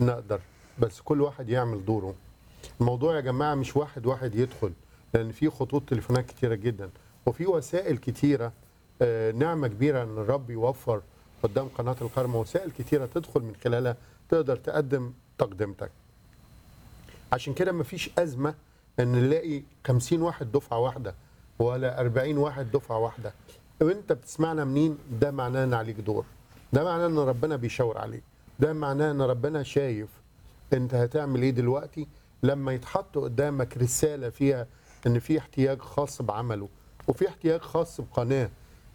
نقدر بس كل واحد يعمل دوره الموضوع يا جماعه مش واحد واحد يدخل لان في خطوط تليفونات كتيره جدا وفي وسائل كتيره آه، نعمه كبيره ان الرب يوفر قدام قناه الكرمه وسائل كتيره تدخل من خلالها تقدر تقدم تقدمتك عشان كده مفيش ازمه ان نلاقي 50 واحد دفعه واحده ولا 40 واحد دفعه واحده وانت بتسمعنا منين ده معناه ان عليك دور ده معناه ان ربنا بيشاور عليك ده معناه ان ربنا شايف انت هتعمل ايه دلوقتي لما يتحط قدامك رساله فيها ان في احتياج خاص بعمله وفي احتياج خاص بقناه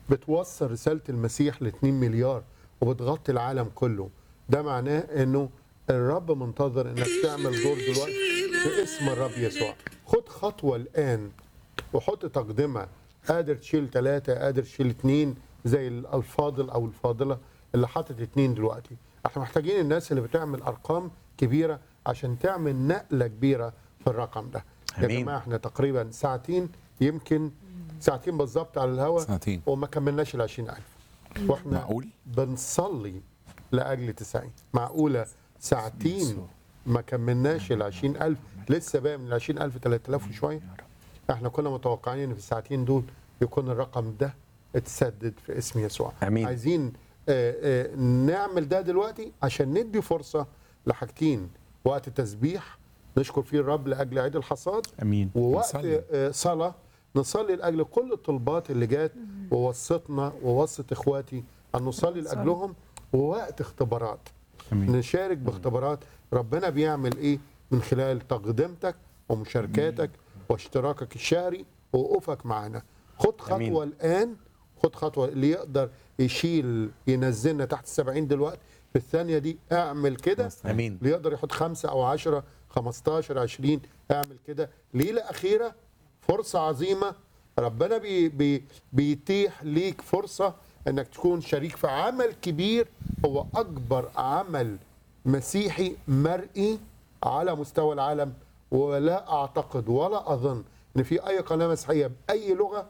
بتوصل رساله المسيح ل 2 مليار وبتغطي العالم كله ده معناه انه الرب منتظر انك تعمل دور دلوقتي في اسم الرب يسوع خد خطوه الان وحط تقدمه قادر تشيل ثلاثه قادر تشيل اثنين زي الفاضل او الفاضله اللي حاطط اثنين دلوقتي احنا محتاجين الناس اللي بتعمل ارقام كبيره عشان تعمل نقله كبيره في الرقم ده يا أمين. جماعه احنا تقريبا ساعتين يمكن ساعتين بالظبط على الهواء ساعتين. وما كملناش ال 20000 واحنا معقول؟ بنصلي لاجل 90 معقوله ساعتين ما كملناش ال 20000 لسه باقي من ال 20000 3000 وشويه احنا كنا متوقعين ان في الساعتين دول يكون الرقم ده اتسدد في اسم يسوع آمين. عايزين آه، آه، نعمل ده دلوقتي عشان ندي فرصه لحاجتين وقت التسبيح نشكر فيه الرب لاجل عيد الحصاد امين ووقت نصلي. آه، صلاة نصلي لأجل كل الطلبات اللي جات ووصتنا ووصت إخواتي أن نصلي لأجلهم ووقت اختبارات امين نشارك باختبارات ربنا بيعمل إيه من خلال تقدمتك ومشاركاتك واشتراكك الشهري ووقوفك معنا خد أمين. خطوة الآن خد خطوة اللي يقدر يشيل ينزلنا تحت السبعين دلوقتي في الثانية دي اعمل كده امين اللي يقدر يحط خمسة أو عشرة 15 20 اعمل كده ليلة أخيرة فرصة عظيمة ربنا بي بي بيتيح ليك فرصة انك تكون شريك في عمل كبير هو اكبر عمل مسيحي مرئي على مستوى العالم ولا اعتقد ولا اظن ان في اي قناه مسيحيه باي لغه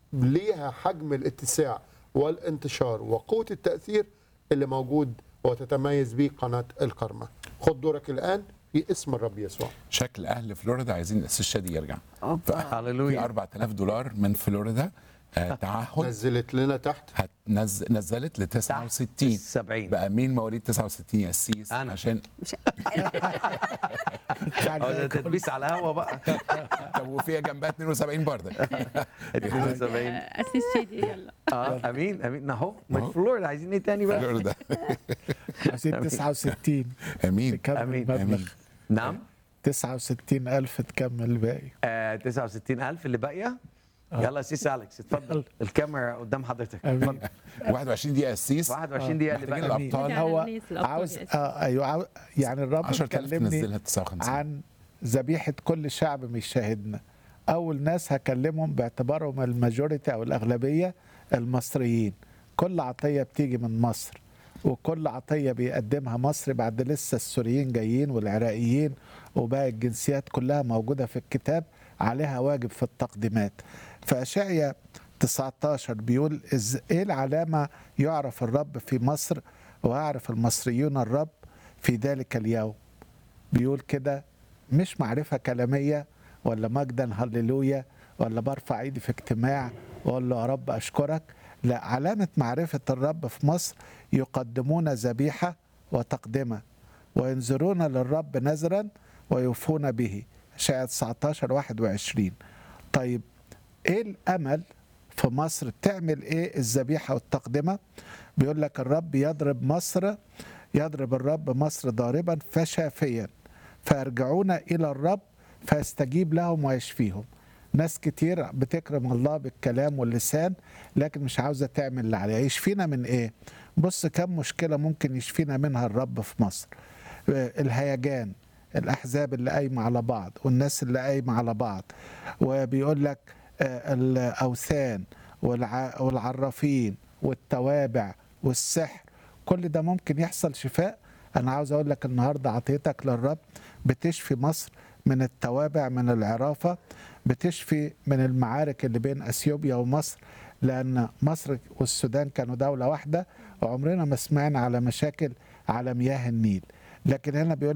ليها حجم الاتساع والانتشار وقوه التاثير اللي موجود وتتميز به قناه الكرمه خد دورك الان في اسم الرب يسوع شكل اهل فلوريدا عايزين الاساس شادي يرجع أوبا. في هللويا 4000 دولار من فلوريدا آه، تعهد نزلت لنا تحت هتنز... نزلت ل 69 70 بقى مين مواليد 69 يا سيس أنا. عشان اه ده تدبيس على الهوا بقى طب وفيها جنبها 72 برضه 72 اسيس شادي يلا اه امين امين اهو من فلوريدا عايزين ايه تاني بقى فلوريدا عايزين 69 امين تكمل أمين. المبلغ امين نعم 69000 تكمل الباقي آه 69000 اللي باقيه يلا يا سيس اليكس اتفضل الكاميرا قدام حضرتك امين اتفضل 21 دقيقه السيس 21 دقيقه اللي محتاجين باقيه الابطال يعني هو الناس الأبطال عاوز يا أسيس. آه ايوه عاو- يعني الرب 10000 كلمني تنزلها 59 عن ذبيحه كل شعب مش شاهدنا اول ناس هكلمهم باعتبارهم الماجوريتي او الاغلبيه المصريين كل عطيه بتيجي من مصر وكل عطيه بيقدمها مصر بعد لسه السوريين جايين والعراقيين وباقي الجنسيات كلها موجوده في الكتاب عليها واجب في التقديمات فاشعيا 19 بيقول إز ايه العلامه يعرف الرب في مصر ويعرف المصريون الرب في ذلك اليوم بيقول كده مش معرفة كلامية ولا مجدا هللويا ولا برفع ايدي في اجتماع واقول له يا رب اشكرك لا علامة معرفة الرب في مصر يقدمون ذبيحة وتقدمة وينذرون للرب نذرا ويوفون به اشعياء 19 21 طيب ايه الامل في مصر تعمل ايه الذبيحه والتقدمه بيقول لك الرب يضرب مصر يضرب الرب مصر ضاربا فشافيا فيرجعون الى الرب فيستجيب لهم ويشفيهم ناس كتير بتكرم الله بالكلام واللسان لكن مش عاوزه تعمل اللي عليها يشفينا من ايه بص كم مشكله ممكن يشفينا منها الرب في مصر آه، الهيجان الاحزاب اللي قايمه على بعض والناس اللي قايمه على بعض وبيقول لك آه، الاوثان والع- والعرافين والتوابع والسحر كل ده ممكن يحصل شفاء انا عاوز اقول لك النهارده عطيتك للرب بتشفي مصر من التوابع من العرافه بتشفي من المعارك اللي بين اثيوبيا ومصر لان مصر والسودان كانوا دوله واحده وعمرنا ما سمعنا على مشاكل على مياه النيل لكن هنا بيقول